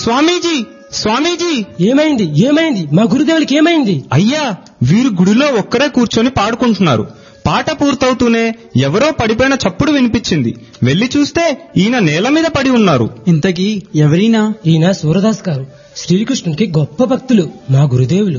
స్వామీజీ స్వామీజీ ఏమైంది ఏమైంది మా గురుదేవులకి ఏమైంది అయ్యా వీరు గుడిలో ఒక్కరే కూర్చొని పాడుకుంటున్నారు పాట పూర్తవుతూనే ఎవరో పడిపోయిన చప్పుడు వినిపించింది వెళ్లి చూస్తే ఈయన నేల మీద పడి ఉన్నారు ఇంతకీ ఎవరైనా ఈయన సూరదాస్ గారు శ్రీకృష్ణునికి గొప్ప భక్తులు మా గురుదేవులు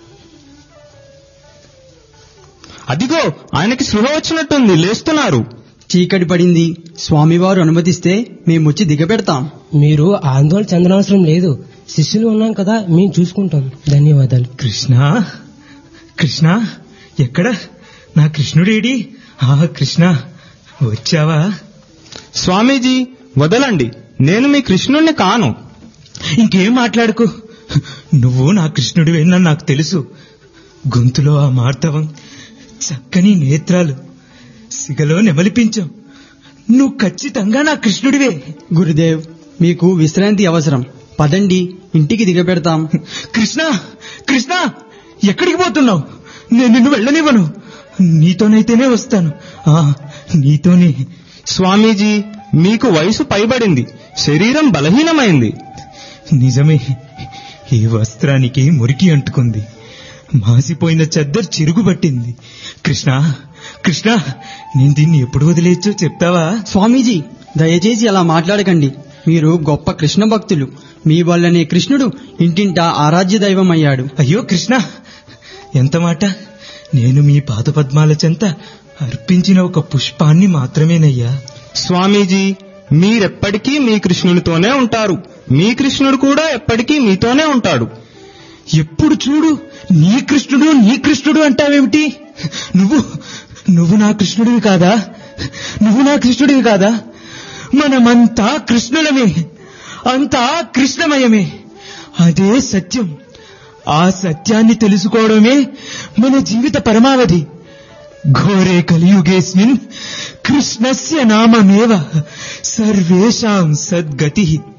అదిగో ఆయనకి సృహ వచ్చినట్టుంది లేస్తున్నారు చీకటి పడింది స్వామివారు అనుమతిస్తే మేమొచ్చి దిగబెడతాం మీరు ఆందోళన చెందనవసరం లేదు శిష్యులు ఉన్నాం కదా మేము చూసుకుంటాం ధన్యవాదాలు కృష్ణ కృష్ణ ఎక్కడ నా కృష్ణుడేడి ఆ కృష్ణ వచ్చావా స్వామీజీ వదలండి నేను మీ కృష్ణుణ్ణి కాను ఇంకేం మాట్లాడుకు నువ్వు నా కృష్ణుడివేనని నాకు తెలుసు గొంతులో ఆ మార్తవం చక్కని నేత్రాలు సిగలో నెమలిపించాం నువ్వు ఖచ్చితంగా నా కృష్ణుడివే గురుదేవ్ మీకు విశ్రాంతి అవసరం పదండి ఇంటికి దిగబెడతాం కృష్ణ కృష్ణ ఎక్కడికి పోతున్నావు నేను నిన్ను వెళ్ళనివ్వను నీతోనైతేనే వస్తాను ఆ నీతోనే స్వామీజీ మీకు వయసు పైబడింది శరీరం బలహీనమైంది నిజమే ఈ వస్త్రానికి మురికి అంటుకుంది మాసిపోయిన చెద్దరు చిరుగుబట్టింది కృష్ణ కృష్ణ నేను దీన్ని ఎప్పుడు వదిలేచ్చో చెప్తావా స్వామీజీ దయచేసి అలా మాట్లాడకండి మీరు గొప్ప కృష్ణ భక్తులు మీ వల్లనే కృష్ణుడు ఇంటింటా ఆరాధ్య దైవం అయ్యాడు అయ్యో కృష్ణ ఎంత మాట నేను మీ పాదపద్మాల చెంత అర్పించిన ఒక పుష్పాన్ని మాత్రమేనయ్యా స్వామీజీ మీరెప్పటికీ మీ కృష్ణునితోనే ఉంటారు మీ కృష్ణుడు కూడా ఎప్పటికీ మీతోనే ఉంటాడు ఎప్పుడు చూడు నీ కృష్ణుడు నీ కృష్ణుడు అంటావేమిటి నువ్వు నువ్వు నా కృష్ణుడివి కాదా నువ్వు నా కృష్ణుడివి కాదా మనమంతా కృష్ణులమే అంతా కృష్ణమయమే అదే సత్యం ఆ సత్యాన్ని తెలుసుకోవడమే మన జీవిత పరమావధి ఘోరే కలియుగేస్మిన్ కృష్ణస్య నామమేవ సర్వేషాం సద్గతి